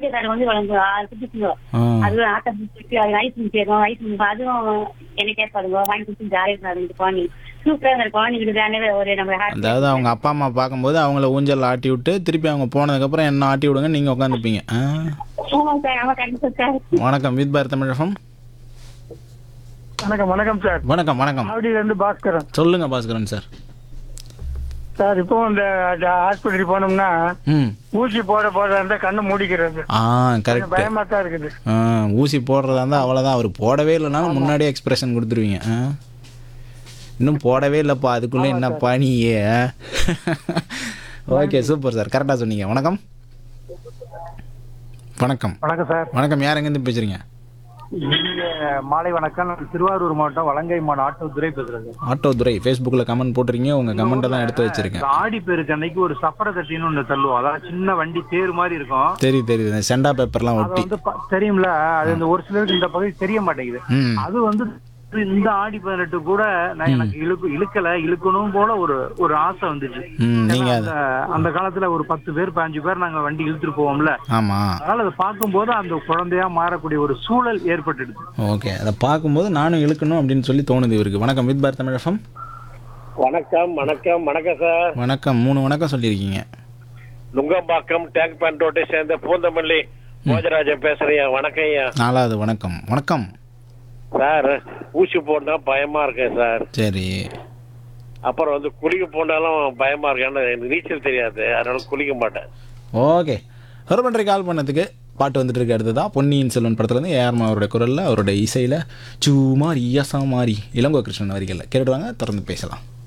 குட்டி காடு வந்து வளர்ந்து ஆறு குட்டிங்க ஆ அது ஆட்டை பிடிச்சிட்டு அது ரைஸ் கேட்கும் ரைஸ் அதுவும் என்ன கேட்பாருங்க வாங்கி கொடுத்து ஜாலியாக இருக்காரு இந்த குழந்தை சூப்பரா இந்த குழந்தைங்களுக்கு தானே ஒரு நம்ம happy. அதாவது அவங்க அப்பா அம்மா பார்க்கும்போது அவங்கள ஊஞ்சல் ஆட்டி விட்டு திருப்பி அவங்க போனதுக்கப்புறம் என்ன ஆட்டி விடுங்க நீங்கள் உட்காந்துப்பீங்க ஆ ஆமாம் சார் ஆமா கண்டிப்பா சார் வணக்கம் வித் பாரத் தமிழகம் வணக்கம் வணக்கம் சார் வணக்கம் வணக்கம் ஆவடியில இருந்து பாஸ்கரன் சொல்லுங்க பாஸ்கரன் சார் சார் இப்போ இந்த ஆஸ்பத்திரி போனோம்னா ம் ஊசி போட போட இருந்தா கண்ணு மூடிக்கிறது ஆ கொஞ்சம் கரெக்ட் பயமா தான் இருக்குது ஆ ஊசி போடுறதா இருந்தால் அவ்வளோதான் அவர் போடவே இல்லைனாலும் முன்னாடியே எக்ஸ்பிரஷன் கொடுத்துருவீங்க ஆ இன்னும் போடவே இல்லைப்பா அதுக்குள்ளே என்னப்பா நீயே ஓகே சூப்பர் சார் கரெக்டாக சொன்னீங்க வணக்கம் வணக்கம் வணக்கம் சார் வணக்கம் யார் எங்கேருந்து பேசுகிறீங்க இங்க மாலை வணக்கம் நான் திருவாரூர் மாவட்டம் வலங்கைமான் ஆட்டோ துறை பேசுறேன் ஆட்டோ துரை ஃபேஸ்புக்கில் கமெண்ட் போட்டிருக்கீங்க உங்கள் கமெண்ட்டெல்லாம் எடுத்து வச்சிருக்கேன் இந்த ஆடி பேருக்கு அன்னைக்கு ஒரு சப்பர கட்டின்னு ஒண்ணு தள்ளுவோம் அதாவது சின்ன வண்டி தேர் மாதிரி இருக்கும் தெரியுது தெரியுது இந்த செண்டா பேப்பர்லாம் அது ஒட்டி வந்து ப- தெரியும்ல அது இந்த ஒரு சிலருக்கு இந்த பகுதி தெரிய மாட்டேங்குது ம் அது வந்து இந்த ஆடி பதினெட்டு கூட நான் எனக்கு இழுக்கு இழுக்கல இழுக்கணும் போல ஒரு ஒரு ஆசை வந்துச்சு ம் நீங்கள் அந்த அந்த காலத்துல ஒரு பத்து பேர் பாஞ்சு பேர் நாங்க வண்டி இழுத்துட்டு போவோம்ல ஆமாம் அதனால அதை பார்க்கும்போது அந்த குழந்தையா மாறக்கூடிய ஒரு சூழல் ஏற்பட்டுடுது ஓகே அதை பார்க்கும்போது நானும் இழுக்கணும் அப்படின்னு சொல்லி தோணுது இவருக்கு வணக்கம் வித் பாரத் தமிழகம் வணக்கம் வணக்கம் வணக்கம் சார் வணக்கம் மூணு வணக்கம் சொல்லியிருக்கீங்க நுங்கம்பாக்கம் டேங்க் பேண்ட் ரோட்டை சேர்ந்த பூந்தமல்லி போஜராஜன் பேசுறேன் வணக்கம் ஐயா நாலாவது வணக்கம் வணக்கம் சார் ஊசி போடனா பயமா இருக்கேன் சார் சரி அப்புறம் வந்து குளிக்க போனாலும் பயமா இருக்கு ஏன்னா எனக்கு நீச்சல் தெரியாது அதனால குளிக்க மாட்டேன் ஓகே ஒரு பண்ற கால் பண்ணதுக்கு பாட்டு வந்துட்டு இருக்கு அடுத்ததா பொன்னியின் செல்வன் படத்துலேருந்து ஏஆர்மா அவருடைய குரலில் அவருடைய இசையில் சூமாரி ஈயசா மாறி இளங்கோ கிருஷ்ணன் வரிகளில் கேட்டுவாங்க தொடர்ந்து பேசலாம்